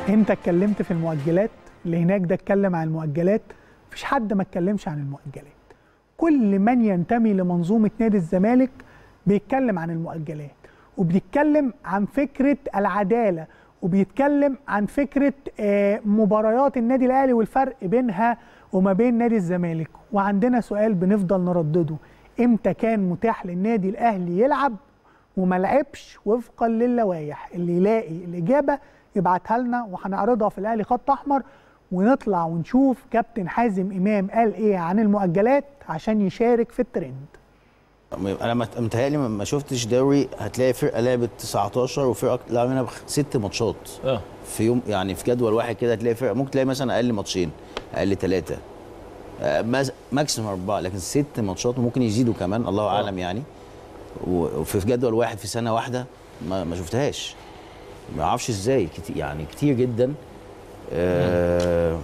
انت اتكلمت في المؤجلات اللي هناك ده اتكلم عن المؤجلات مفيش حد ما اتكلمش عن المؤجلات كل من ينتمي لمنظومه نادي الزمالك بيتكلم عن المؤجلات وبيتكلم عن فكره العداله وبيتكلم عن فكره آه، مباريات النادي الاهلي والفرق بينها وما بين نادي الزمالك وعندنا سؤال بنفضل نردده امتى كان متاح للنادي الاهلي يلعب وما لعبش وفقا للوائح اللي يلاقي الاجابه يبعتها لنا وهنعرضها في الاهلي خط احمر ونطلع ونشوف كابتن حازم امام قال ايه عن المؤجلات عشان يشارك في الترند انا مت- متهيألي ما- ما شفتش دوري هتلاقي فرقه لعبت 19 وفرقه لعب منها بخ- ست ماتشات اه في يوم يعني في جدول واحد كده هتلاقي فرقه ممكن تلاقي مثلا اقل ماتشين اقل ثلاثه ماكسيموم اربعه لكن ست ماتشات وممكن يزيدوا كمان الله اعلم يعني و- وفي جدول واحد في سنه واحده ما, ما شفتهاش ما اعرفش ازاي كتير يعني كتير جدا آه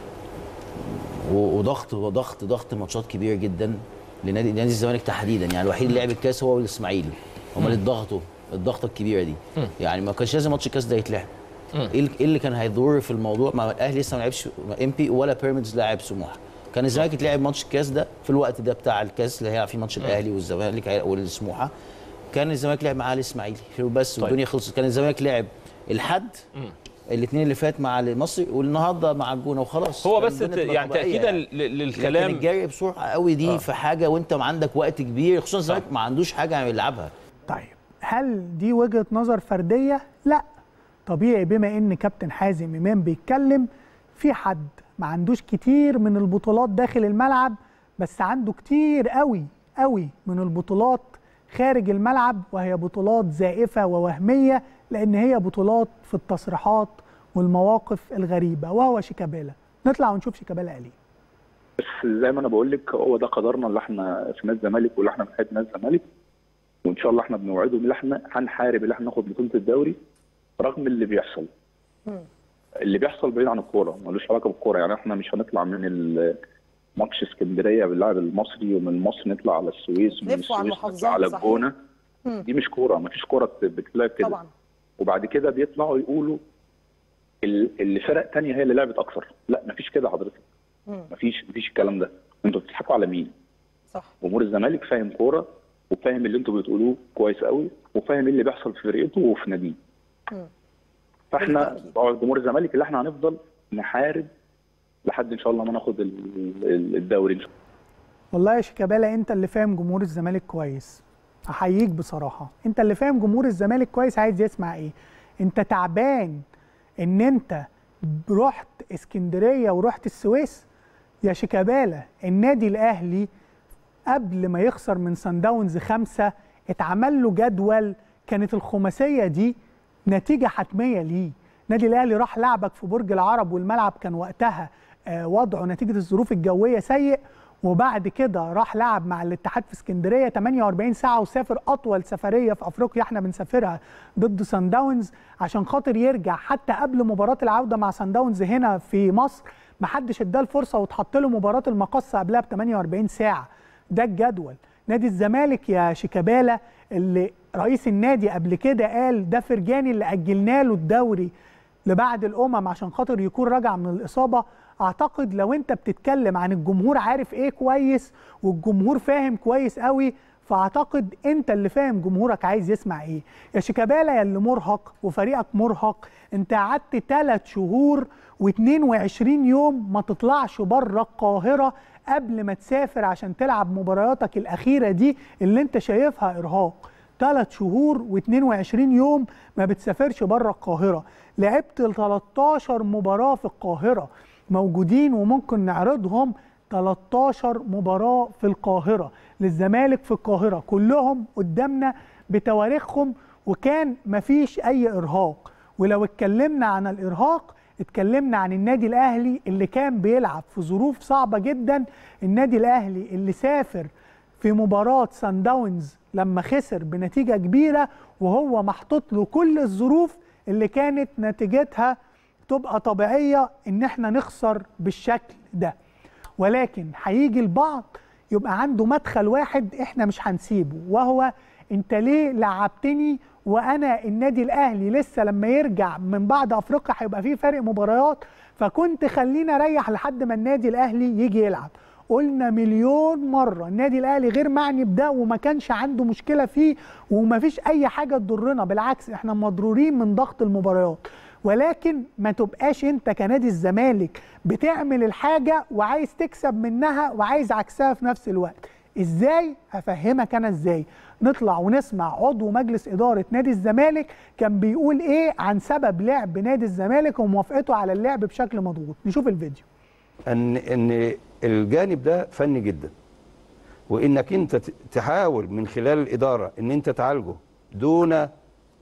و- وضغط وضغط ضغط ماتشات كبير جدا لنادي نادي الزمالك تحديدا يعني الوحيد اللي لعب الكاس هو الاسماعيلي هم اللي اتضغطوا الضغطه الكبيره دي يعني ما كانش لازم ماتش الكاس ده يتلعب ايه ال- إيه اللي كان هيضر في الموضوع ما الاهلي لسه ما لعبش ام بي ولا بيراميدز لاعب سموحه كان الزمالك يتلعب ماتش الكاس ده في الوقت ده بتاع الكاس اللي هيلعب فيه ماتش الاهلي والزمالك هي- والسموحه كان الزمالك لعب معاه الاسماعيلي بس طيب. والدنيا خلصت كان الزمالك لعب الحد الاثنين اللي فات مع المصري والنهارده مع الجونه وخلاص هو كان بس الدنيا تبقى يعني طبيعية تاكيدا يعني. ل- لكن للكلام الجري بسرعه قوي دي آه. آه. في حاجه وانت ما عندك وقت كبير خصوصا الزمالك ما عندوش حاجه يلعبها طيب هل دي وجهه نظر فرديه لا طبيعي بما ان كابتن حازم امام بيتكلم في حد ما عندوش كتير من البطولات داخل الملعب بس عنده كتير قوي قوي من البطولات خارج الملعب وهي بطولات زائفه ووهميه لان هي بطولات في التصريحات والمواقف الغريبه وهو شيكابالا نطلع ونشوف شيكابالا قال ايه بس زي ما انا بقول لك هو ده قدرنا اللي احنا في نادي الزمالك واللي احنا بنحب نادي الزمالك وان شاء الله احنا بنوعدهم اللي احنا هنحارب اللي احنا ناخد بطوله الدوري رغم اللي بيحصل. اللي بيحصل بعيد عن الكوره ملوش علاقه بالكوره يعني احنا مش هنطلع من ال- ماتش اسكندريه باللاعب المصري ومن مصر نطلع على السويس ومن لفوا على السويس نطلع المحافظات، على صحيح. الجونه مم. دي مش كوره ما فيش كوره بتتلعب كده طبعا وبعد كده بيطلعوا يقولوا ال- اللي فرق تانية هي اللي لعبت اكتر لا ما فيش كده حضرتك مم. ما فيش ما فيش الكلام ده انتوا بتضحكوا على مين صح جمهور الزمالك فاهم كوره وفاهم اللي انتوا بتقولوه كويس قوي وفاهم ايه اللي بيحصل في فرقته وفي ناديه مم. فاحنا بالتأكيد. بتوع جمهور الزمالك اللي احنا هنفضل نحارب لحد ان شاء الله ما ناخد ال- ال- الدوري ان شاء الله والله يا شيكابالا انت اللي فاهم جمهور الزمالك كويس احييك بصراحه انت اللي فاهم جمهور الزمالك كويس عايز يسمع ايه انت تعبان ان انت رحت اسكندريه ورحت السويس يا شيكابالا النادي الاهلي قبل ما يخسر من سان داونز خمسة اتعمل له جدول كانت الخماسية دي نتيجة حتمية ليه نادي الأهلي راح لعبك في برج العرب والملعب كان وقتها آه، وضعه نتيجة الظروف الجوية سيء وبعد كده راح لعب مع الاتحاد في اسكندريه 48 ساعه وسافر اطول سفريه في افريقيا احنا بنسافرها ضد سان داونز عشان خاطر يرجع حتى قبل مباراه العوده مع سان داونز هنا في مصر ما حدش اداه الفرصه واتحط له مباراه المقصه قبلها ب 48 ساعه ده الجدول نادي الزمالك يا شيكابالا اللي رئيس النادي قبل كده قال ده فرجاني اللي اجلنا له الدوري لبعد الامم عشان خاطر يكون راجع من الاصابه اعتقد لو انت بتتكلم عن الجمهور عارف ايه كويس والجمهور فاهم كويس قوي فاعتقد انت اللي فاهم جمهورك عايز يسمع ايه يا شيكابالا يا اللي مرهق وفريقك مرهق انت قعدت 3 شهور و22 يوم ما تطلعش بره القاهره قبل ما تسافر عشان تلعب مبارياتك الاخيره دي اللي انت شايفها ارهاق ثلاث شهور و22 يوم ما بتسافرش بره القاهره لعبت 13 مباراه في القاهره موجودين وممكن نعرضهم 13 مباراه في القاهره للزمالك في القاهره كلهم قدامنا بتواريخهم وكان مفيش اي ارهاق ولو اتكلمنا عن الارهاق اتكلمنا عن النادي الاهلي اللي كان بيلعب في ظروف صعبه جدا النادي الاهلي اللي سافر في مباراة سان داونز لما خسر بنتيجة كبيرة وهو محطوط له كل الظروف اللي كانت نتيجتها تبقى طبيعية ان احنا نخسر بالشكل ده ولكن هيجي البعض يبقى عنده مدخل واحد احنا مش هنسيبه وهو انت ليه لعبتني وانا النادي الاهلي لسه لما يرجع من بعد افريقيا هيبقى فيه فرق مباريات فكنت خليني اريح لحد ما النادي الاهلي يجي يلعب قلنا مليون مرة النادي الأهلي غير معني بده وما كانش عنده مشكلة فيه وما فيش أي حاجة تضرنا بالعكس احنا مضرورين من ضغط المباريات ولكن ما تبقاش انت كنادي الزمالك بتعمل الحاجة وعايز تكسب منها وعايز عكسها في نفس الوقت ازاي هفهمك انا ازاي نطلع ونسمع عضو مجلس اداره نادي الزمالك كان بيقول ايه عن سبب لعب نادي الزمالك وموافقته على اللعب بشكل مضغوط نشوف الفيديو ان ان الجانب ده فني جدا وانك انت ت- تحاول من خلال الاداره ان انت تعالجه دون آه،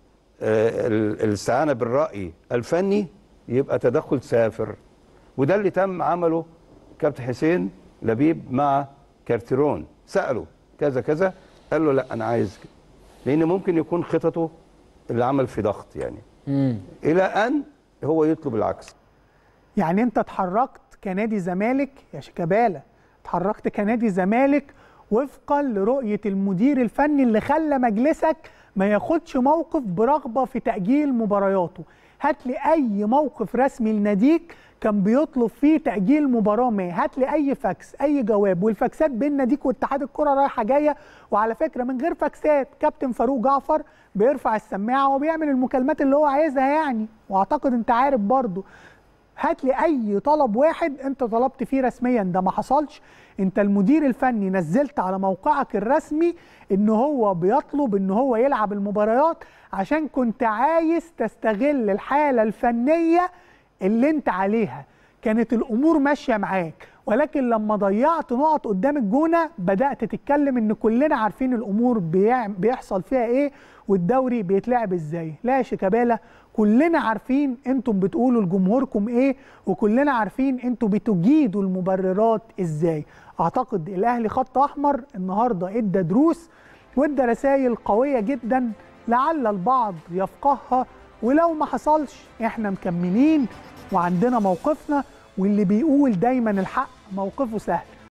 ال- الاستعانه بالراي الفني يبقى تدخل سافر وده اللي تم عمله كابتن حسين لبيب مع كارتيرون ساله كذا كذا قال له لا انا عايز كده لان ممكن يكون خططه اللي عمل في ضغط يعني الى ان هو يطلب العكس يعني انت اتحركت كنادي زمالك يا شيكابالا اتحركت كنادي زمالك وفقا لرؤيه المدير الفني اللي خلى مجلسك ما ياخدش موقف برغبه في تاجيل مبارياته هات لي اي موقف رسمي لناديك كان بيطلب فيه تاجيل مباراه ما هات لي اي فاكس اي جواب والفاكسات بين ناديك واتحاد الكره رايحه جايه وعلى فكره من غير فاكسات كابتن فاروق جعفر بيرفع السماعه وبيعمل المكالمات اللي هو عايزها يعني واعتقد انت عارف برضه هات لي اي طلب واحد انت طلبت فيه رسميا ده ما حصلش انت المدير الفني نزلت على موقعك الرسمي ان هو بيطلب ان هو يلعب المباريات عشان كنت عايز تستغل الحالة الفنية اللي انت عليها كانت الامور ماشية معاك ولكن لما ضيعت نقط قدام الجونة بدأت تتكلم ان كلنا عارفين الامور بيع- بيحصل فيها ايه والدوري بيتلعب ازاي لا يا شيكابالا كلنا عارفين انتم بتقولوا لجمهوركم ايه وكلنا عارفين انتم بتجيدوا المبررات ازاي اعتقد الاهلي خط احمر النهارده ادى دروس وادى رسائل قويه جدا لعل البعض يفقهها ولو ما حصلش احنا مكملين وعندنا موقفنا واللي بيقول دايما الحق موقفه سهل